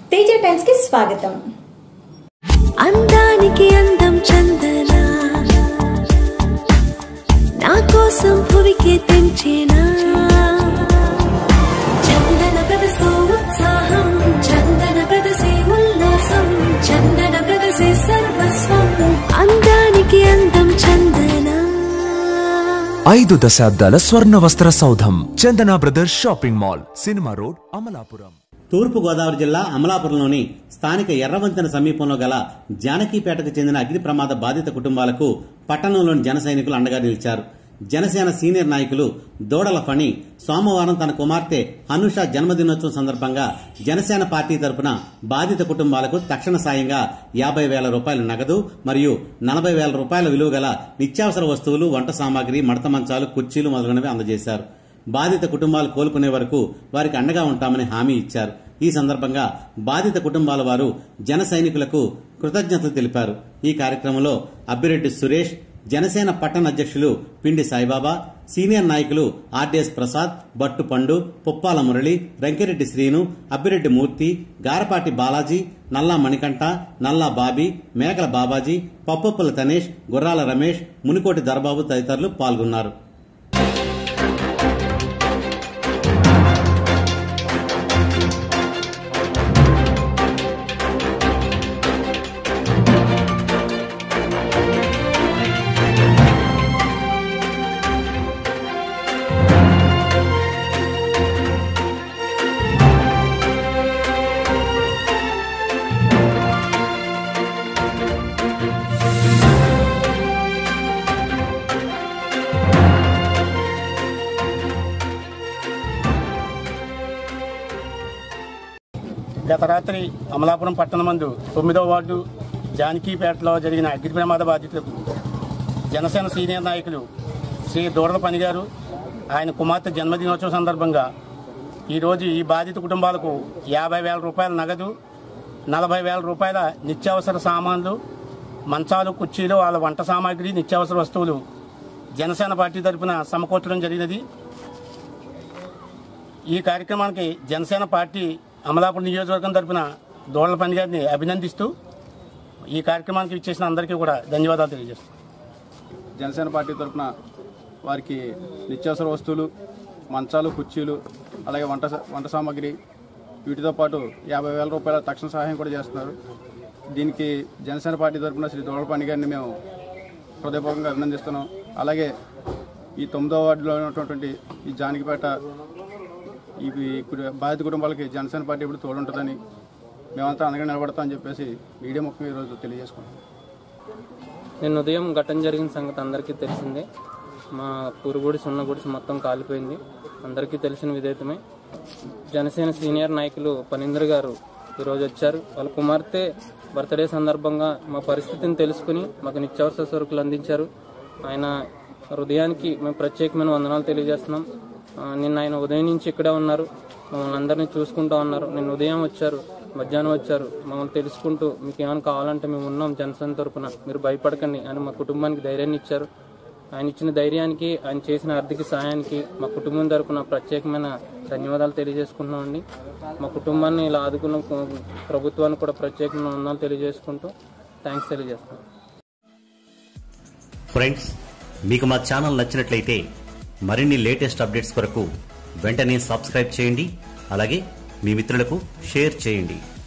Teja times కి స్వాగతం అందానికి అందం చందన నా కోసం భువికి తెంచేనా చందన ప్రదసో ఉత్సాహం చందన ప్రదసే ఉల్లాసం చందన ప్రదసే సర్వస్వం అందానికి అందం చందన ఐదు దశాబ్దాల స్వర్ణ వస్త్ర సౌధం Chandana brothers shopping mall cinema road Amalapuram తూర్పు గోదావరి జిల్లా అమలాపురంలోని స్థానిక ఎర్రవంతెన సమీపంలో గల జానకీపేటకు చెందిన అగ్ని ప్రమాద బాధిత కుటుంబాలకు పట్టణంలోని జన సైనికులు అండగా నిలిచారు జనసేన సీనియర్ నాయకులు దోడల ఫణి సోమవారం తన కుమార్తె హనుష జన్మదినోత్సవం సందర్భంగా జనసేన పార్టీ తరపున బాధిత కుటుంబాలకు తక్షణ సాయంగా యాభై వేల రూపాయల నగదు మరియు నలభై వేల రూపాయల విలువ గల నిత్యావసర వస్తువులు వంట సామాగ్రి మడత మంచాలు కుర్చీలు మొదలైనవి అందజేశారు బాధిత కుటుంబాలు కోలుకునే వరకు వారికి అండగా ఉంటామని హామీ ఇచ్చారు ఈ సందర్భంగా బాధిత కుటుంబాల వారు జన సైనికులకు కృతజ్ఞతలు తెలిపారు ఈ కార్యక్రమంలో అబ్బిరెడ్డి సురేష్ జనసేన పట్టణ అధ్యక్షులు పిండి సాయిబాబా సీనియర్ నాయకులు ఆర్డీఎస్ ప్రసాద్ బట్టు పండు పుప్పాల మురళి రంకిరెడ్డి శ్రీను అబ్బిరెడ్డి మూర్తి గారపాటి బాలాజీ నల్లా మణికంఠ నల్లా బాబీ మేకల బాబాజీ పప్పొప్పుల తనేష్ గుర్రాల రమేష్ మునికోటి దర్బాబు తదితరులు పాల్గొన్నారు గత రాత్రి అమలాపురం పట్టణమందు తొమ్మిదవ వార్డు జానకీపేటలో జరిగిన అగ్ని ప్రమాద బాధితులకు జనసేన సీనియర్ నాయకులు శ్రీ దూడల పని గారు ఆయన కుమార్తె జన్మదినోత్సవం సందర్భంగా ఈరోజు ఈ బాధిత కుటుంబాలకు యాభై వేల రూపాయల నగదు నలభై వేల రూపాయల నిత్యావసర సామాన్లు మంచాలు కుర్చీలు వాళ్ళ వంట సామాగ్రి నిత్యావసర వస్తువులు జనసేన పార్టీ తరఫున సమకూర్చడం జరిగినది ఈ కార్యక్రమానికి జనసేన పార్టీ అమలాపురం నియోజకవర్గం తరఫున దోళ్ల పని గారిని అభినందిస్తూ ఈ కార్యక్రమానికి ఇచ్చేసిన అందరికీ కూడా ధన్యవాదాలు తెలియజేస్తాను జనసేన పార్టీ తరఫున వారికి నిత్యావసర వస్తువులు మంచాలు కుర్చీలు అలాగే వంట సా- వంట సామాగ్రి వీటితో పాటు యాభై వేల రూపాయల తక్షణ సహాయం కూడా చేస్తున్నారు దీనికి జనసేన పార్టీ తరఫున శ్రీ దోడపాణి గారిని మేము హృదయపూర్వకంగా అభినందిస్తున్నాం అలాగే ఈ తొమ్మిదో వార్డులో ఉన్నటువంటి ఈ జానకిపేట ఈ కు- బాధిత కుటుంబాలకి జనసేన పార్టీ ఇప్పుడు తోడుంటుందని మేమంతా అనగా నిలబడతామని చెప్పేసి మీడియా ముఖ్యంగా ఈరోజు తెలియజేసుకుంటాం నిన్న ఉదయం ఘటన జరిగిన సంగతి అందరికీ తెలిసిందే మా పురుగుడిసి ఉన్న గుడిసి మొత్తం కాలిపోయింది అందరికీ తెలిసిన విధేతమే జనసేన సీనియర్ నాయకులు పనీంద్ర గారు ఈరోజు వచ్చారు వాళ్ళ కుమార్తె బర్త్డే సందర్భంగా మా పరిస్థితిని తెలుసుకుని మాకు నిత్యావసర సరుకులు అందించారు ఆయన హృదయానికి మేము ప్రత్యేకమైన వందనాలు తెలియజేస్తున్నాం ఆ, నిన్న ఆయన ఉదయం నుంచి ఇక్కడే ఉన్నారు మమ్మల్ని అందరినీ చూసుకుంటూ ఉన్నారు నిన్న ఉదయం వచ్చారు మధ్యాహ్నం వచ్చారు మమ్మల్ని తెలుసుకుంటూ మీకు ఏమైనా కావాలంటే మేము ఉన్నాం జనసేన తరపున మీరు భయపడకండి అని మా కుటుంబానికి ధైర్యాన్ని ఇచ్చారు ఆయన ఇచ్చిన ధైర్యానికి ఆయన చేసిన ఆర్థిక సహాయానికి మా కుటుంబం తరపున ప్రత్యేకమైన ధన్యవాదాలు తెలియజేసుకుంటున్నామండి మా కుటుంబాన్ని ఇలా ఆదుకున్న ప్రభుత్వానికి కూడా ప్రత్యేకమైన వందనాలు తెలియజేసుకుంటూ థ్యాంక్స్ తెలియజేస్తున్నాం ఫ్రెండ్స్ మీకు మా ఛానల్ నచ్చినట్లయితే మరిన్ని లేటెస్ట్ అప్డేట్స్ కొరకు వెంటనే సబ్స్క్రైబ్ చేయండి అలాగే మీ మిత్రులకు షేర్ చేయండి